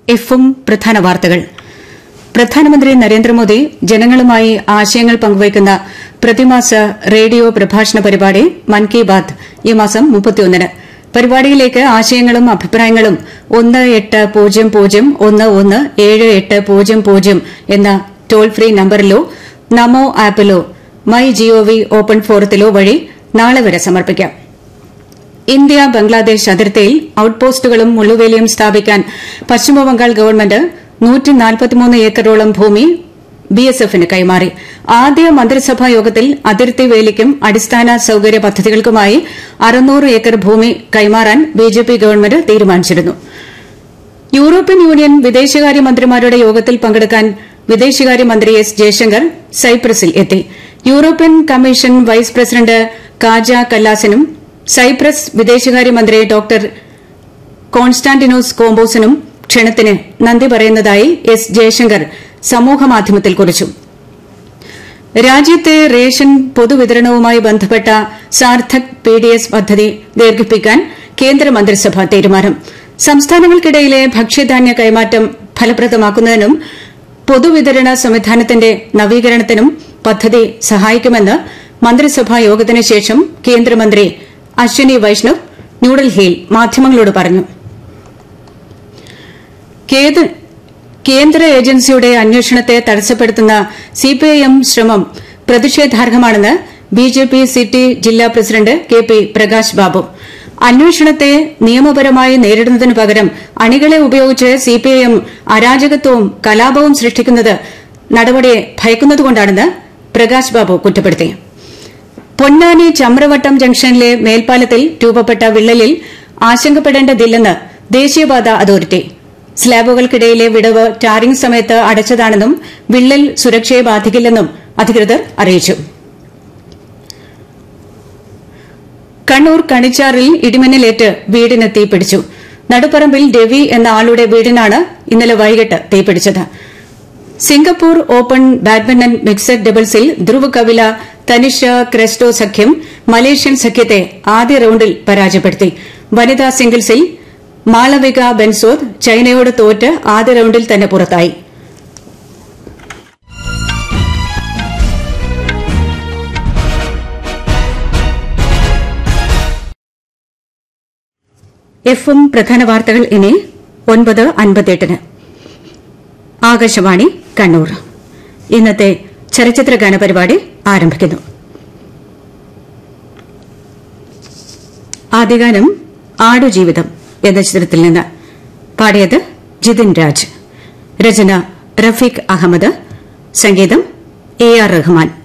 എഫും പ്രധാന വാർത്തകൾ പ്രധാനമന്ത്രി നരേന്ദ്രമോദി ജനങ്ങളുമായി ആശയങ്ങൾ പങ്കുവയ്ക്കുന്ന പ്രതിമാസ റേഡിയോ പ്രഭാഷണ പരിപാടി മൻ കി ബാത് ഈ മാസം മുപ്പത്തിയൊന്നിന് പരിപാടിയിലേക്ക് ആശയങ്ങളും അഭിപ്രായങ്ങളും ഒന്ന് എട്ട് പൂജ്യം പൂജ്യം ഒന്ന് ഒന്ന് ഏഴ് എട്ട് പൂജ്യം പൂജ്യം എന്ന ടോൾ ഫ്രീ നമ്പറിലോ നമോ ആപ്പിലോ മൈ ജിഒവി ഓപ്പൺ ഫോറത്തിലോ വഴി നാളെ വരെ സമർപ്പിക്കാം ഇന്ത്യ ബംഗ്ലാദേശ് അതിർത്തിയിൽ ഔട്ട്പോസ്റ്റുകളും മുള്ളുവേലിയും സ്ഥാപിക്കാൻ പശ്ചിമബംഗാൾ ഗവൺമെന്റ് ഏക്കറോളം ഭൂമി ബിഎസ്എഫിന് കൈമാറി ആദ്യ മന്ത്രിസഭാ യോഗത്തിൽ അതിർത്തി വേലിക്കും അടിസ്ഥാന സൌകര്യ പദ്ധതികൾക്കുമായി അറുന്നൂറ് ഏക്കർ ഭൂമി കൈമാറാൻ ബിജെപി ഗവൺമെന്റ് തീരുമാനിച്ചിരുന്നു യൂറോപ്യൻ യൂണിയൻ വിദേശകാര്യമന്ത്രിമാരുടെ യോഗത്തിൽ പങ്കെടുക്കാൻ വിദേശകാര്യമന്ത്രി എസ് ജയശങ്കർ സൈപ്രസിൽ എത്തി European Commission vice president Kaja കല്ലാസിനും സൈപ്രസ് വിദേശകാര്യമന്ത്രി ഡോക്ടർ കോൺസ്റ്റാന്റിനോസ് കോംബോസിനും ക്ഷണത്തിന് നന്ദി പറയുന്നതായി എസ് ജയശങ്കർ സമൂഹമാധ്യമത്തിൽ കുറിച്ചു രാജ്യത്തെ റേഷൻ പൊതുവിതരണവുമായി ബന്ധപ്പെട്ട സാർത്ഥക് പി ഡി എസ് പദ്ധതി ദീർഘിപ്പിക്കാൻ കേന്ദ്രമന്ത്രിസഭ തീരുമാനം സംസ്ഥാനങ്ങൾക്കിടയിലെ ഭക്ഷ്യധാന്യ കൈമാറ്റം ഫലപ്രദമാക്കുന്നതിനും പൊതുവിതരണ സംവിധാനത്തിന്റെ നവീകരണത്തിനും പദ്ധതി സഹായിക്കുമെന്ന് മന്ത്രിസഭാ യോഗത്തിന് ശേഷം കേന്ദ്രമന്ത്രി അശ്വനി വൈഷ്ണവ് ന്യൂഡൽഹിയിൽ മാധ്യമങ്ങളോട് പറഞ്ഞു കേന്ദ്ര ഏജൻസിയുടെ അന്വേഷണത്തെ തടസ്സപ്പെടുത്തുന്ന സിപിഐഎം ശ്രമം പ്രതിഷേധാർഹമാണെന്ന് ബിജെപി സിറ്റി ജില്ലാ president K P Prakash Babu അന്വേഷണത്തെ നിയമപരമായി നേരിടുന്നതിനു പകരം അണികളെ ഉപയോഗിച്ച് സിപിഐഎം അരാജകത്വവും കലാപവും സൃഷ്ടിക്കുന്നത് നടപടിയെ ഭയക്കുന്നതുകൊണ്ടാണെന്ന് പ്രകാശ് ബാബു കുറ്റപ്പെടുത്തി പൊന്നാനി ചമ്രവട്ടം ജംഗ്ഷനിലെ മേൽപ്പാലത്തിൽ രൂപപ്പെട്ട വിള്ളലിൽ ആശങ്കപ്പെടേണ്ടതില്ലെന്ന് ദേശീയപാത അതോറിറ്റി സ്ലാബുകൾക്കിടയിലെ വിടവ് ടാറിംഗ് സമയത്ത് അടച്ചതാണെന്നും വിള്ളൽ സുരക്ഷയെ ബാധിക്കില്ലെന്നും അധികൃതർ അറിയിച്ചു കണ്ണൂർ കണിച്ചാറിൽ ഇടിമിന്നലേറ്റ് വീടിന് തീപിടിച്ചു നടുപ്പറമ്പിൽ രവി എന്ന ആളുടെ വീടിനാണ് ഇന്നലെ വൈകിട്ട് തീപിടിച്ചത് സിംഗപ്പൂർ ഓപ്പൺ ബാഡ്മിന്റൺ മിക്സഡ് ഡബിൾസിൽ ധ്രുവ് കവില തനിഷ ക്രെസ്റ്റോ സഖ്യം മലേഷ്യൻ സഖ്യത്തെ ആദ്യ റൌണ്ടിൽ പരാജയപ്പെടുത്തി വനിതാ സിംഗിൾസിൽ മാളവിക ബെൻസോദ് ചൈനയോട് തോറ്റ് ആദ്യ റൌണ്ടിൽ തന്നെ പുറത്തായി എഫും പ്രധാന വാർത്തകൾ ഇനി ഒൻപത് അൻപത്തെട്ടിന് ആകാശവാണി കണ്ണൂർ ഇന്നത്തെ ചലച്ചിത്ര ഗാന പരിപാടി ആരംഭിക്കുന്നു ആദ്യഗാനം ആടുജീവിതം എന്ന ചിത്രത്തിൽ നിന്ന് പാടിയത് ജിതിൻ രാജ് രചന റഫീഖ് അഹമ്മദ് സംഗീതം എ ആർ റഹ്മാൻ